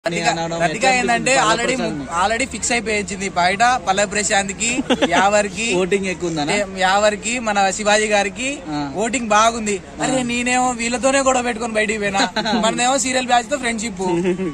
రతిక అనడం రతిక ఎట్లా ఏంటంటే అనిపిస్తుంది ఆల్రెడీ పల్లవి ఆల్రెడీ ఫిక్స్ అయిపోయింది బయట పల్లవి ప్రశాంత్ కి యావర్కి ఓటింగ్ ఎక్కువ ఉందనా ఏ- యావర్కి మన శివాజీ గారికి ఆ. ఓటింగ్ బాగుంది అరే నేనేమో వీళ్ళతోనే గొడవ పెట్టుకొని బయటికి పోయినా మనదేమో సీరియల్ బ్యాచ్ తో ఫ్రెండ్షిప్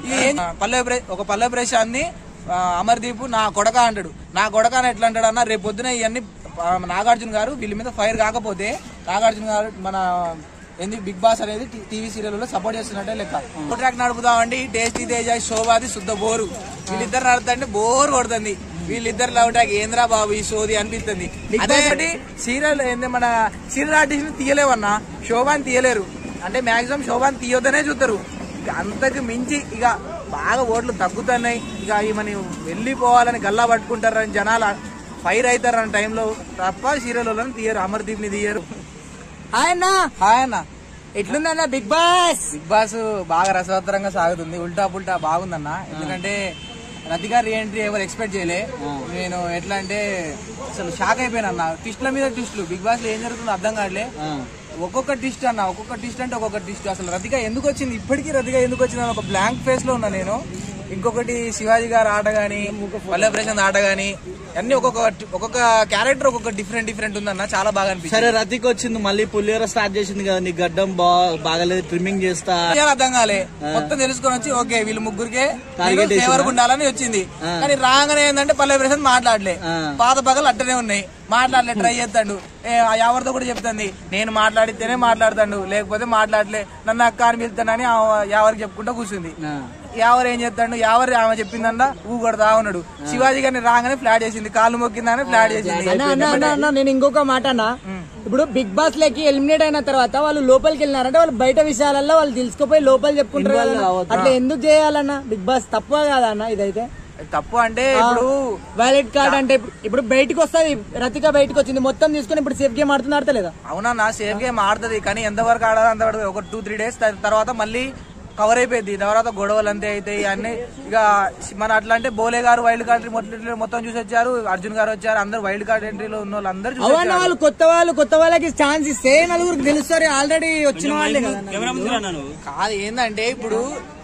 పల్లవి ప్ర- ఒక పల్లవి ప్రశాంత్ ని ఆ, అమర్దీప్ నా కొడక అంటాడు నా కొడక అని ఎట్లా అంటాడు అన్న రేపు పొద్దున ఇవన్నీ ఆ, నాగార్జున గారు వీళ్ళ మీద ఫైర్ కాకపోతే నాగార్జున గారు మన ఏంది బిగ్ బాస్ అనేది టీవీ సీరియల్ లో సపోర్ట్ చేస్తున్నట్టే లెక్క ట్రాక్ నడుపుదామండి టేస్టీ తేజ శోభాది శుద్ధ బోరు వీళ్ళిద్దరు నడుతుంటే బోర్ కొడుతుంది వీళ్ళిద్దరు లవ్ ట్రాక్ ఏంద్రా బాబు ఈ సోది అనిపిస్తుంది అదే సీరియల్ ఏంది మన సీరియల్ ఆర్టిస్ట్ తీయలేవన్నా శోభాని తీయలేరు అంటే మాక్సిమం శోభాని తీయొద్దనే చూస్తారు ఇక అంతకు మించి ఇక బాగా ఓట్లు తగ్గుతున్నాయి ఇక ఈమెని వెళ్ళిపోవాలని గల్లా పట్టుకుంటారని జనాలు ఫైర్ అవుతారన్న టైంలో తప్ప సీరియల్ వాళ్ళని తీయరు అమర్దీప్ ని తీయరు హాయ్ అన్న హాయ్ అన్న ఎట్లుందన్న బిగ్ బాస్ బిగ్ బాస్ బాగా రసవత్తరంగా సాగుతుంది ఉల్టా పుల్టా బాగుందన్న ఎందుకంటే రతి గారి ఎంట్రీ ఎవరు ఎక్స్పెక్ట్ చేయలే నేను ఎట్లా అంటే అసలు షాక్ అయిపోయాను అన్న ట్విస్ట్ల మీద ట్విస్ట్లు బిగ్ బాస్ లో ఏం జరుగుతుందో అర్థం కావట్లే ఒక్కొక్క ట్విస్ట్ అన్న ఒక్కొక్క ట్విస్ట్ అంటే ఒక్కొక్క ట్విస్ట్ అసలు రతిక ఎందుకు వచ్చింది ఇప్పటికీ రతిక ఎందుకు వచ్చింది అని ఒక బ్లాంక్ ఫేస్ లో ఉన్నా నేను ఇంకొకటి శివాజీ గారి ఆట గాని పల్లె ప్రశాంత్ ఆట గాని అన్ని ఒక్కొక్క ఒక్కొక్క క్యారెక్టర్ ఒక్కొక్క డిఫరెంట్ డిఫరెంట్ ఉందన్న చాలా బాగా అనిపించింది సరే రతికి వచ్చింది మళ్ళీ పుల్లిహోర స్టార్ట్ చేసింది కదా నీ గడ్డం బా బాగాలేదు ట్రిమ్మింగ్ చేస్తా విషయాలు అర్థం కాలే మొత్తం తెలుసుకొని వచ్చి ఓకే వీళ్ళు ముగ్గురికే Target వేసిందా? ఫేవర్ ఉండాలని వచ్చింది కానీ రాగానే ఏంటంటే పల్లె ప్రశాంత్ మాట్లాడలే ఆ. పాత పగలు అట్టనే ఉన్నాయి మాట్లాడలే ట్రై చేస్తాడు ఏ, ఆ ఎవరితో కూడా చెప్తుంది నేను మాట్లాడితేనే మాట్లాడతాడు లేకపోతే మాట్లాడలే నన్ను అక్క అని పిలుతానని ఆ- ఎవరికి చెప్పుకుంటూ కూర్చుంది ఆ. ఎవరు ఏం చేస్తాడు ఎవరు ఆమె చెప్పిందన్న ఊ కొడతా ఉన్నాడు శివాజీ గారిని రాగానే ఫ్లాట్ చేసింది కాళ్ళు మొక్కిందని ఫ్లాట్ చేసింది అన్న అన్న అన్న అన్న నేను ఇంకొక మాట అన్న ఇప్పుడు బిగ్ బాస్ లకి ఎలిమినేట్ అయిన తర్వాత వాళ్ళు లోపలికి వెళ్ళినారంటే వాళ్ళు బయట విషయాలలో వాళ్ళు తెలుసుకుపోయి లోపల చెప్పుకుంటారు Involve కదా కావద్దు. అట్లా ఎందుకు చేయాలన్న బిగ్ బాస్ తప్ప కాదా అన్న ఇదైతే తప్పు అంటే ఇప్పుడు వ్యాలిడ్ కార్డ్ అంటే ఇప్పుడు- ఇప్పుడు బయటకు వస్తుంది రతిక బయటకు వచ్చింది మొత్తం తీసుకుని ఇప్పుడు సేఫ్ గేమ్ ఆడుతుంది ఆడతలేదా అవునా నా సేఫ్ గేమ్ ఆడుతుంది కానీ ఎంతవరకు ఆడాలి అంతవరకు ఒక టూ త్రీ డేస్ తర్వాత మళ్ళీ కవర్ అయిపోయింది తర్వాత గొడవలు అంతే అవుతాయి అన్ని ఇక మన అట్లా అంటే బోలే గారు వైల్డ్ కార్డ్ ఎంట్రీ మొత్తం మొత్తం చూసి వచ్చారు అర్జున్ గారు వచ్చారు అందరు వైల్డ్ కార్డ్ ఎంట్రీలో ఉన్న వాళ్ళు అందరూ చూసి అవన్న వచ్చారు. వాళ్ళు కొత్త వాళ్ళు కొత్త వాళ్ళకి ఛాన్స్ ఇస్తే నలుగురికి తెలుస్తారు ఆల్రెడీ వచ్చిన వాళ్ళే కదా కాదు ఏంటంటే ఇప్పుడు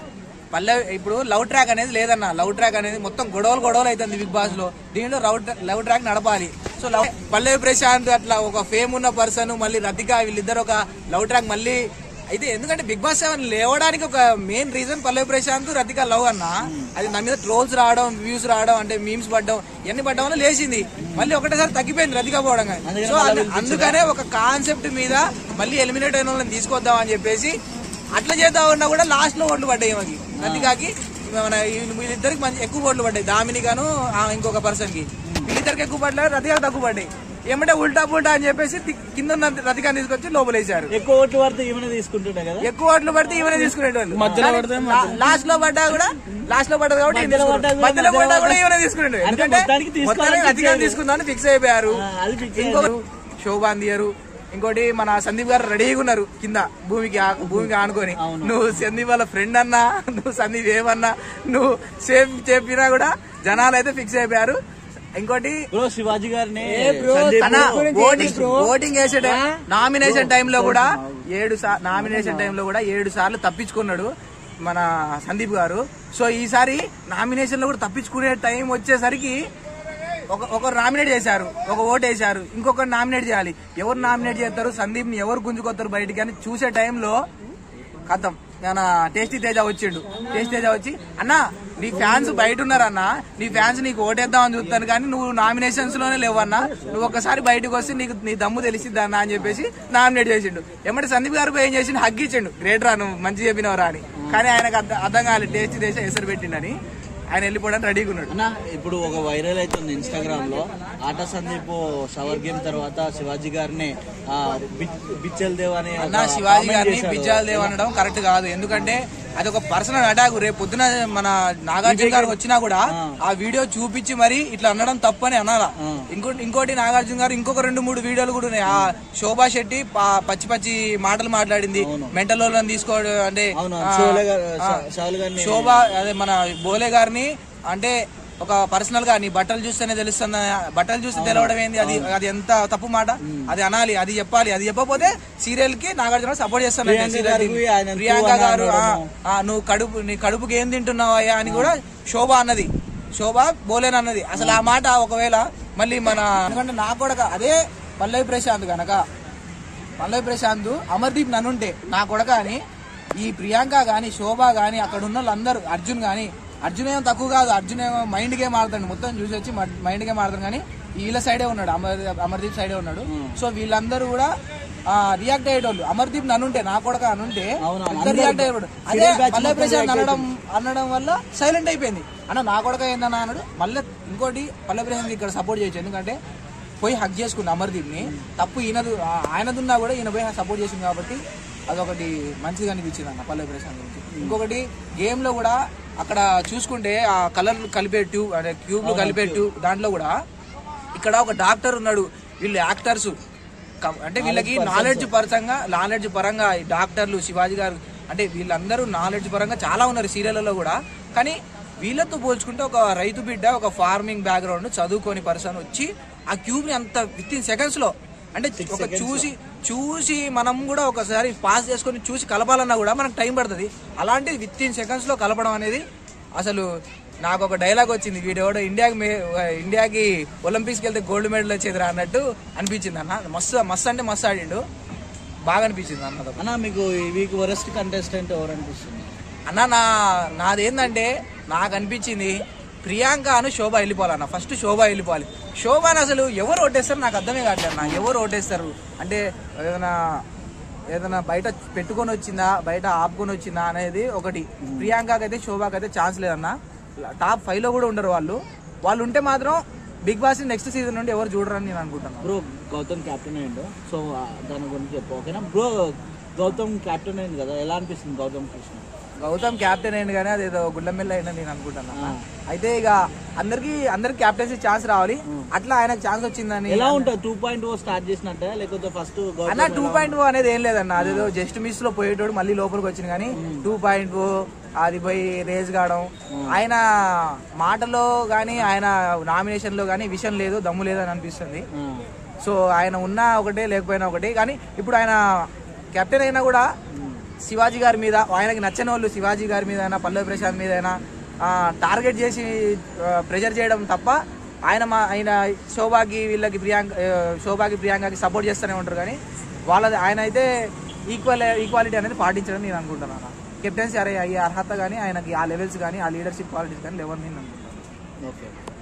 పల్లె ఇప్పుడు లవ్ ట్రాక్ అనేది లేదన్న లవ్ ట్రాక్ అనేది మొత్తం గొడవలు గొడవలు అవుతుంది బిగ్ బాస్ లో దీంట్లో లవ్ లవ్ ట్రాక్ నడపాలి సో లవ్ పల్లె ప్రశాంత్ అట్లా ఒక ఫేమ్ ఉన్న పర్సన్ మళ్ళీ రతిక వీళ్ళిద్దరు ఒక లవ్ ట్రాక్ మళ్ళీ అయితే ఎందుకంటే బిగ్ బాస్ సెవెన్ లేవడానికి ఒక main reason Pallavi Prashanth Rathika love అన్న అది నా మీద ట్రోల్స్ రావడం వ్యూస్ రావడం అంటే మీమ్స్ పడడం ఇవన్నీ పడడం వల్ల లేచింది మళ్ళీ ఒకటేసారి తగ్గిపోయింది రతిక పోవడం కానీ. సో అందు- అందుకనే ఒక కాన్సెప్ట్ మీద మళ్ళీ ఎలిమినేట్ అయిన వాళ్ళని తీసుకొద్దాం అని చెప్పేసి అట్లా చేద్దాం ఉన్నా కూడా లాస్ట్ లో ఓట్లు పడ్డాయి మనకి రతికాకి మన ఈ- వీళ్ళిద్దరికి మంచి ఎక్కువ ఓట్లు పడ్డాయి దామిని గాను ఆ ఇంకొక పర్సన్ కి వీళ్ళిద్దరికి ఎక్కువ పడ్డాయి రతికా తక్కువ పడ్డాయి ఏమంటే ఉల్టా పుల్టా అని చెప్పేసి తి- కింద ఉన్న రతికాని తీసుకొచ్చి లోపలేశారు ఎక్కువ ఓట్లు పడితే ఈమెనే తీసుకుంటుండే కదా ఎక్కువ ఓట్లు పడితే ఈవెనే తీసుకునేటోళ్ళు మధ్యలో పడితే లాస్ట్ లో పడ్డా కూడా లాస్ట్ లో పడ్డది కాబట్టి ఈయన మధ్యలో తీసుకున్నాడు. పడ్డా కూడా మధ్యలో మధ్యలో పడ్డా కూడా పడ్డా. ఈవెనే తీసుకునేటోడు అంటే ఎందుకంటే మొత్తానికి తీసుకోవాలని మొత్తానికి fix రతికాని అయ్యారు. తీసుకుందామని ఫిక్స్ అయిపోయారు ఆ, అది fix ఇంకొకరు శోభాందియరు ఇంకోటి మన సందీప్ గారు రెడీగా ఉన్నారు కింద భూమికి ఆ- భూమికి ఆనుకొని నువ్వు సందీప్ వాళ్ళ ఫ్రెండ్ అన్నా నువ్వు సందీప్ ఏమన్నా నువ్వు సేమ్ చెప్పినా కూడా జనాలు అయితే ఫిక్స్ అయిపోయారు ఇంకోటి బ్రో శివాజీ గారిని bro, సందీప్ అన్న గురించి ఓటింగ్ ఏంటి bro? ఓటింగ్ వేసే టైం నామినేషన్ టైంలో కూడా ఏడు సార్ నామినేషన్ టైంలో కూడా ఏడు సార్లు తప్పించుకున్నాడు మన సందీప్ గారు సో ఈసారి నామినేషన్ లో కూడా తప్పించుకునే టైం వచ్చేసరికి ఒక ఒకరు నామినేట్ చేశారు ఒక ఓటు వేశారు ఇంకొకరు నామినేట్ చేయాలి ఎవరు నామినేట్ చేస్తారు సందీప్ ని ఎవరు గుంజుకొస్తారు బయటికి అని చూసే టైంలో కథం మన టేస్టీ తేజ వచ్చిండు టేస్టీ తేజ వచ్చి అన్న నీ ఫ్యాన్స్ బయట ఉన్నారన్న నీ ఫ్యాన్స్ నీకు ఓటేద్దామని చూస్తాను కానీ నువ్వు నామినేషన్స్ లోనే లేవన్నా నువ్వు ఒక్కసారి బయటకు వస్తే నీకు నీ దమ్ము తెలిసిద్ది అన్న అని చెప్పేసి నామినేట్ చేసిండు ఎమ్మటి సందీప్ గారు పోయి ఏం చేసిండు హగ్ ఇచ్చిండు గ్రేట్ రా నువ్వు మంచి చెప్పినవరా అని కానీ ఆయనకు అర్థం అర్థం కాలేదు టేస్టీ తేజ ఎసరు పెట్టిండని ఆయన వెళ్ళిపోవడానికి రెడీగా ఉన్నాడు అన్న ఇప్పుడు ఒక వైరల్ అవుతుంది ఇన్స్టాగ్రామ్ లో ఆట సందీప్ షవర్ గేమ్ తర్వాత శివాజీ గారిని ఆ, బి- బిచ్చల్ దేవ్ అని ఒక అన్న శివాజీ comment గారిని చేశారు. బిజ్జాల దేవ్ అనడం కరెక్ట్ కాదు ఎందుకంటే అది ఒక పర్సనల్ అటాక్ రేపు పొద్దున మన నాగార్జున గారు వచ్చినా కూడా ఆ వీడియో చూపించి మరి ఇట్లా అనడం తప్పని అనాలా ఇంకోటి ఇంకోటి నాగార్జున గారు ఇంకొక రెండు మూడు వీడియోలు కూడా ఉన్నాయి ఆ శోభా శెట్టి ప- పచ్చి పచ్చి మాటలు మాట్లాడింది మెంటల్ వాళ్ళని తీసుకోవడం అంటే అవును ఆ, షోలే గారు ఆ, షావుల్ గారిని శోభ అదే మన బోలే గారిని అంటే ఒక పర్సనల్ గా నీ బట్టలు చూస్తేనే తెలుస్తుంది బట్టలు చూస్తే తెలవడం ఏంది అది అది ఎంత తప్పు మాట అది అనాలి అది చెప్పాలి అది చెప్పకపోతే సీరియల్ కి నాగార్జున సపోర్ట్ చేస్తాను ప్రియాంక గారికి ఆయన తూ ప్రియాంక అని గారు ఆ, అనడము. ఆ, నువ్వు కడుపు నీ కడుపుకి ఏం తింటున్నావు అయ్యా అని కూడా శోభ అన్నది శోభ బోలేన్ అన్నది అసలు ఆ మాట ఒకవేళ మళ్ళీ మన ఎందుకంటే నాకు కూడా అదే పల్లవి ప్రశాంత్ గనక పల్లవి ప్రశాంత్ అమర్దీప్ నన్నుంటే నా కొడక అని ఈ ప్రియాంక గాని శోభ గాని అక్కడ ఉన్న వాళ్ళందరూ అర్జున్ గాని అర్జున్ ఏమో తక్కువ కాదు అర్జున్ ఏమో మైండ్ గేమ్ ఆడతాడు మొత్తం చూసి వచ్చి మైండ్ గేమ్ ఆడతాడు కానీ వీళ్ళ సైడే ఉన్నాడు అమర్ అమర్దీప్ సైడే ఉన్నాడు సో వీళ్ళందరూ కూడా రియాక్ట్ అయ్యేటోళ్ళు అమర్దీప్ నన్నుంటే నా కొడక అనుంటే అవును, ఇద్దరు రియాక్ట్ అయ్యేవాడు అదే Serial batch పల్లవి మొత్తం ప్రశాంత్ react అనడం అనడం వల్ల సైలెంట్ అయిపోయింది అన్న నా కొడక ఏందన్నా అన్నాడు మళ్ళీ ఇంకోటి పల్లవి ప్రశాంత్ ఇక్కడ సపోర్ట్ చేయొచ్చు ఎందుకంటే పోయి హక్ చేసుకుంది అమర్దీప్ ని తప్పు ఈయనదు ఆ- ఆయనదున్నా కూడా ఈయన పోయి సపోర్ట్ చేసింది కాబట్టి అదొకటి మంచిగా అనిపించింది అన్న పల్లవి ప్రశాంత్ గురించి ఇంకొకటి గేమ్ లో కూడా అక్కడ చూసుకుంటే ఆ కలర్ కలిపే ట్యూబ్ అంటే క్యూబ్లు కలిపే ట్యూబ్ దాంట్లో కూడా ఇక్కడ ఒక డాక్టర్ ఉన్నాడు వీళ్ళు యాక్టర్స్ అంటే వీళ్ళకి నాలెడ్జ్ పరంగా నాలెడ్జ్ పరంగా ఈ డాక్టర్లు శివాజీ గారు అంటే వీళ్ళందరూ నాలెడ్జ్ పరంగా చాలా ఉన్నారు సీరియళ్లలో కూడా కానీ వీళ్ళతో పోల్చుకుంటే ఒక రైతు బిడ్డ ఒక ఫార్మింగ్ బ్యాక్గ్రౌండ్ చదువుకొని పర్సన్ వచ్చి ఆ క్యూబ్ ని అంత విత్ ఇన్ సెకండ్స్ లో అంటే ఒక చూసి చూసి మనం కూడా ఒకసారి పాస్ చేసుకొని చూసి కలపాలన్నా కూడా మనకు టైం పడుతుంది అలాంటి విత్ ఇన్ సెకండ్స్ లో కలపడం అనేది అసలు నాకు ఒక డైలాగ్ వచ్చింది వీడెవడో ఇండియాకి మే- ఇండియాకి ఒలింపిక్స్కి వెళ్తే గోల్డ్ మెడల్ వచ్చేదిరా అన్నట్టు అనిపించింది అన్న మస్తు మస్తు అంటే మస్తు ఆడిండు బాగా అనిపించింది అన్న అన్న మీకు ఈ వీక్ వరెస్ట్ కంటెస్టెంట్ ఎవరు అనిపిస్తుంది అన్న నా నాదేందంటే నాకు అనిపించింది ప్రియాంక అను శోభ వెళ్ళిపోవాలన్న ఫస్ట్ శోభ వెళ్ళిపోవాలి శోభని అసలు ఎవరు ఓటేస్తారు నాకు అర్థమే కావట్లేదు అన్న ఎవరు ఓటేస్తారు అంటే ఏదైనా ఏదైనా బయట పెట్టుకొని వచ్చిందా బయట ఆపుకొని వచ్చిందా అనేది ఒకటి ప్రియాంకకి అయితే శోభకి అయితే ఛాన్స్ లేదన్న టాప్ ఫైవ్ లో కూడా ఉండరు వాళ్ళు వాళ్ళు ఉంటే మాత్రం బిగ్ బాస్ నెక్స్ట్ సీజన్ నుండి ఎవరు చూడరని నేను అనుకుంటున్నాను బ్రో గౌతమ్ కెప్టెన్ అయ్యిండు సో ఆ, దాని గురించి చెప్పు ఓకేనా బ్రో గౌతమ్ కెప్టెన్ అయింది కదా ఎలా అనిపిస్తుంది గౌతమ్ కృష్ణ గౌతమ్ క్యాప్టెన్ అయింది కానీ అదేదో గుండెమ్మెల్ల అయిందని నేను అనుకుంటున్నా అయితే ఇక అందరికి అందరికి క్యాప్టెన్సీ ఛాన్స్ రావాలి అట్లా ఆయనకు ఛాన్స్ వచ్చిందని ఎలా ఉంటుంది టూ పాయింట్ ఓ స్టార్ట్ చేసినట్టే లేకపోతే ఫస్ట్ అన్న టూ పాయింట్ అనేది ఏం లేదన్న అదేదో జస్ట్ మిస్ లో పోయేటోడు మళ్ళీ లోపలికి వచ్చింది కానీ టూ పాయింట్ అది పోయి రేజ్ కావడం ఆయన మాటలో కానీ ఆయన నామినేషన్ లో కానీ విషయం లేదు దమ్ము లేదు అని అనిపిస్తుంది సో ఆయన ఉన్నా ఒకటే లేకపోయినా ఒకటే కానీ ఇప్పుడు ఆయన కెప్టెన్ అయినా కూడా శివాజీ గారి మీద ఆయనకి నచ్చని వాళ్ళు శివాజీ గారి మీద అయినా పల్లవి ప్రశాంత్ మీద అయినా టార్గెట్ చేసి ప్రెజర్ చేయడం తప్ప ఆయన మా ఆయన శోభాకి వీళ్ళకి ప్రియాంక ఆ, శోభాకి ప్రియాంకకి సపోర్ట్ చేస్తూనే ఉంటారు కానీ వాళ్ళది ఆయన అయితే ఈక్వల్ ఈక్వాలిటీ అనేది పాటించడం నేను అనుకుంటున్నాను కెప్టెన్సీ అరే అయ్యే అర్హత కానీ ఆయనకి ఆ లెవెల్స్ కానీ ఆ లీడర్షిప్ క్వాలిటీస్ కానీ లేవని నేను అనుకుంటున్నాను ఓకే